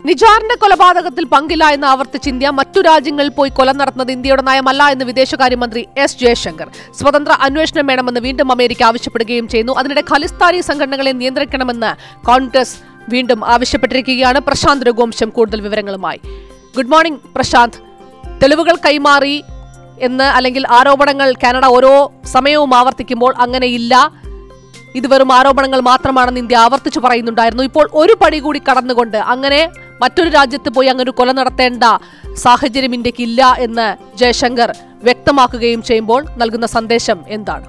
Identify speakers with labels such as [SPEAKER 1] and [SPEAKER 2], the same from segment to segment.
[SPEAKER 1] നിജാറിന്റെ കൊലപാതകത്തിൽ പങ്കില്ല എന്ന് ആവർത്തിച്ച് ഇന്ത്യ മറ്റു രാജ്യങ്ങളിൽ പോയി കൊല നടത്തുന്നത് ഇന്ത്യയുടെ നയമല്ല എന്ന് വിദേശകാര്യമന്ത്രി എസ് ജയശങ്കർ സ്വതന്ത്ര അന്വേഷണം വേണമെന്ന് വീണ്ടും അമേരിക്ക ആവശ്യപ്പെടുകയും ചെയ്യുന്നു അതിനിടെ ഖലിസ്ഥാനി സംഘടനകളെ നിയന്ത്രിക്കണമെന്ന് കോൺഗ്രസ് വീണ്ടും ആവശ്യപ്പെട്ടിരിക്കുകയാണ് പ്രശാന്ത് രഘുവംശം കൂടുതൽ വിവരങ്ങളുമായി ഗുഡ് മോർണിംഗ് പ്രശാന്ത് തെളിവുകൾ കൈമാറി എന്ന് അല്ലെങ്കിൽ ആരോപണങ്ങൾ കാനഡ ഓരോ സമയവും ആവർത്തിക്കുമ്പോൾ അങ്ങനെയില്ല ഇത് വെറും ആരോപണങ്ങൾ മാത്രമാണെന്ന് ഇന്ത്യ ആവർത്തിച്ചു പറയുന്നുണ്ടായിരുന്നു ഇപ്പോൾ ഒരു പടി കൂടി കടന്നുകൊണ്ട് അങ്ങനെ മറ്റൊരു രാജ്യത്ത് പോയി അങ്ങനെ ഒരു കൊല നടത്തേണ്ട സാഹചര്യം ഇന്ത്യക്ക് ഇല്ല എന്ന് ജയശങ്കർ വ്യക്തമാക്കുകയും ചെയ്യുമ്പോൾ നൽകുന്ന സന്ദേശം എന്താണ്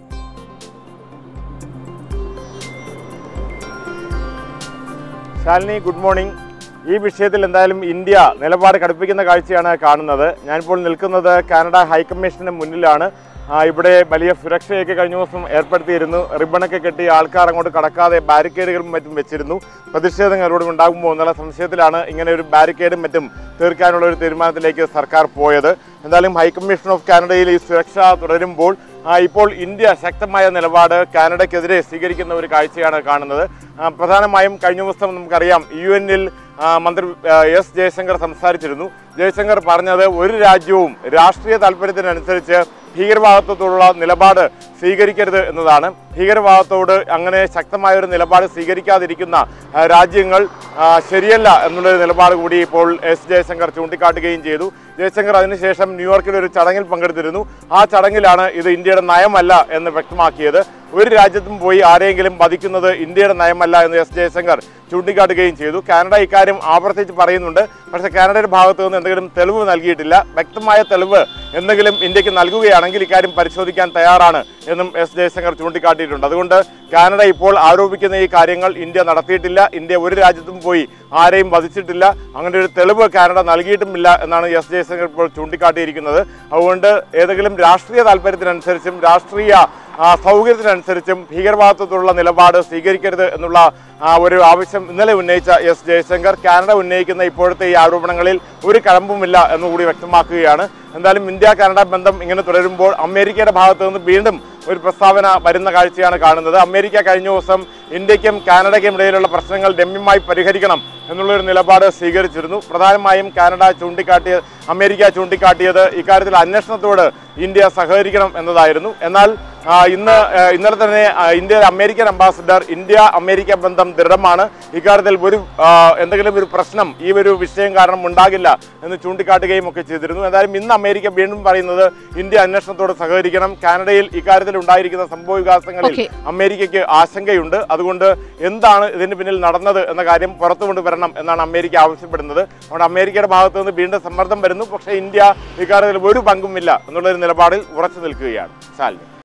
[SPEAKER 2] ശാലിനി ഗുഡ് മോർണിംഗ് ഈ വിഷയത്തിൽ എന്തായാലും ഇന്ത്യ നിലപാട് കടുപ്പിക്കുന്ന കാഴ്ചയാണ് കാണുന്നത് ഞാനിപ്പോൾ നിൽക്കുന്നത് കാനഡ ഹൈക്കമ്മീഷന് മുന്നിലാണ് ആ, ഇവിടെ വലിയ സുരക്ഷയൊക്കെ കഴിഞ്ഞ ദിവസം ഏർപ്പെടുത്തിയിരുന്നു റിബണൊക്കെ കെട്ടി ആൾക്കാർ അങ്ങോട്ട് കടക്കാതെ ബാരിക്കേഡുകളും മറ്റും വെച്ചിരുന്നു പ്രതിഷേധങ്ങൾ ഇവിടെ ഉണ്ടാകുമ്പോൾ എന്നുള്ള സംശയത്തിലാണ് ഇങ്ങനെ ഒരു ബാരിക്കേഡും മറ്റും തീർക്കാനുള്ള ഒരു തീരുമാനത്തിലേക്ക് സർക്കാർ പോയത് എന്തായാലും ഹൈക്കമ്മീഷൻ ഓഫ് കാനഡയിൽ ഈ സുരക്ഷ തുടരുമ്പോൾ ആ, ഇപ്പോൾ ഇന്ത്യ ശക്തമായ നിലപാട് കാനഡയ്ക്കെതിരെ സ്വീകരിക്കുന്ന ഒരു കാഴ്ചയാണ് കാണുന്നത് ആ, പ്രധാനമായും കഴിഞ്ഞ ദിവസം നമുക്കറിയാം യു എന്നിൽ മന്ത്രി ആ, എസ് ജയശങ്കർ സംസാരിച്ചിരുന്നു ജയശങ്കർ പറഞ്ഞത് ഒരു രാജ്യവും രാഷ്ട്രീയ താല്പര്യത്തിനനുസരിച്ച് ഭീകരവാദത്തോടുള്ള നിലപാട് സ്വീകരിക്കരുത് എന്നതാണ് ഭീകരവാദത്തോട് അങ്ങനെ ശക്തമായ ഒരു നിലപാട് സ്വീകരിക്കാതിരിക്കുന്ന ആ, രാജ്യങ്ങൾ ആ, ശരിയല്ല എന്നുള്ളൊരു നിലപാട് കൂടി ഇപ്പോൾ എസ് ജയശങ്കർ ചൂണ്ടിക്കാട്ടുകയും ചെയ്തു ജയശങ്കർ അതിനുശേഷം ന്യൂയോർക്കിൽ ഒരു ചടങ്ങിൽ പങ്കെടുത്തിരുന്നു ആ ചടങ്ങിലാണ് ഇത് ഇന്ത്യയുടെ നയമല്ല എന്ന് വ്യക്തമാക്കിയത് ഒരു രാജ്യത്തും പോയി ആരെങ്കിലും വധിക്കുന്നത് ഇന്ത്യയുടെ നയമല്ല എന്ന് എസ് ജയശങ്കർ ചൂണ്ടിക്കാട്ടുകയും ചെയ്തു കാനഡ ഇക്കാര്യം ആവർത്തിച്ച് പറയുന്നുണ്ട് പക്ഷേ കാനഡയുടെ ഭാഗത്തു നിന്ന് എന്തെങ്കിലും തെളിവ് നൽകിയിട്ടില്ല വ്യക്തമായ തെളിവ് എന്തെങ്കിലും ഇന്ത്യക്ക് നൽകുകയാണെങ്കിൽ ഇക്കാര്യം പരിശോധിക്കാൻ തയ്യാറാണ് എന്നും എസ് ജയശങ്കർ ചൂണ്ടിക്കാട്ടിയിട്ടുണ്ട് അതുകൊണ്ട് കാനഡ ഇപ്പോൾ ആരോപിക്കുന്ന ഈ കാര്യങ്ങൾ ഇന്ത്യ നടത്തിയിട്ടില്ല ഇന്ത്യ ഒരു രാജ്യത്തും പോയി ആരെയും വധിച്ചിട്ടില്ല അങ്ങനെ ഒരു തെളിവ് കാനഡ നൽകിയിട്ടുമില്ല എന്നാണ് എസ് ജയശങ്കർ ഇപ്പോൾ ചൂണ്ടിക്കാട്ടിയിരിക്കുന്നത് അതുകൊണ്ട് ഏതെങ്കിലും രാഷ്ട്രീയ താല്പര്യത്തിനനുസരിച്ചും രാഷ്ട്രീയ ആ, സൗകര്യത്തിനനുസരിച്ചും ഭീകരവാദത്തോടുള്ള നിലപാട് സ്വീകരിക്കരുത് എന്നുള്ള ആ, ഒരു ആവശ്യം ഇന്നലെ ഉന്നയിച്ച എസ് ജയശങ്കർ കാനഡ ഉന്നയിക്കുന്ന ഇപ്പോഴത്തെ ഈ ആരോപണങ്ങളിൽ ഒരു കഴമ്പുമില്ല എന്നുകൂടി വ്യക്തമാക്കുകയാണ് എന്തായാലും ഇന്ത്യ കാനഡ ബന്ധം ഇങ്ങനെ തുടരുമ്പോൾ അമേരിക്കയുടെ ഭാഗത്ത് നിന്ന് വീണ്ടും ഒരു പ്രസ്താവന വരുന്ന കാഴ്ചയാണ് കാണുന്നത് അമേരിക്ക കഴിഞ്ഞ ദിവസം ഇന്ത്യക്കും കാനഡയ്ക്കും ഇടയിലുള്ള പ്രശ്നങ്ങൾ രമ്യമായി പരിഹരിക്കണം എന്നുള്ളൊരു നിലപാട് സ്വീകരിച്ചിരുന്നു പ്രധാനമായും കാനഡ ചൂണ്ടിക്കാട്ടിയ അമേരിക്ക ചൂണ്ടിക്കാട്ടിയത് ഇക്കാര്യത്തിൽ അന്വേഷണത്തോട് ഇന്ത്യ സഹകരിക്കണം എന്നതായിരുന്നു എന്നാൽ ആ, ഇന്ന് ആ, ഇന്നലെ തന്നെ ആ, ഇന്ത്യയിലെ അമേരിക്കൻ അംബാസിഡർ ഇന്ത്യ അമേരിക്ക ബന്ധം ദൃഢമാണ് ഇക്കാര്യത്തിൽ ഒരു ആ, എന്തെങ്കിലും ഒരു പ്രശ്നം ഈ ഒരു വിഷയം കാരണം ഉണ്ടാകില്ല എന്ന് ചൂണ്ടിക്കാട്ടുകയും ഒക്കെ ചെയ്തിരുന്നു എന്തായാലും ഇന്ന് അമേരിക്ക വീണ്ടും പറയുന്നത് ഇന്ത്യ അന്വേഷണത്തോട് സഹകരിക്കണം കാനഡയിൽ ഇക്കാര്യത്തിൽ ഉണ്ടായിരിക്കുന്ന സംഭവ വികാസങ്ങളിൽ
[SPEAKER 1] Okay.
[SPEAKER 2] അമേരിക്കയ്ക്ക് ആശങ്കയുണ്ട് അതുകൊണ്ട് എന്താണ് ഇതിന് പിന്നിൽ നടന്നത് എന്ന കാര്യം പുറത്തു കൊണ്ടുവരണം എന്നാണ് അമേരിക്ക ആവശ്യപ്പെടുന്നത് അതുകൊണ്ട് അമേരിക്കയുടെ ഭാഗത്തു നിന്ന് വീണ്ടും സമ്മർദ്ദം വരുന്നു പക്ഷേ ഇന്ത്യ ഇക്കാര്യത്തിൽ ഒരു പങ്കുമില്ല എന്നുള്ളൊരു നിലപാടിൽ ഉറച്ചു നിൽക്കുകയാണ് ശാലിനി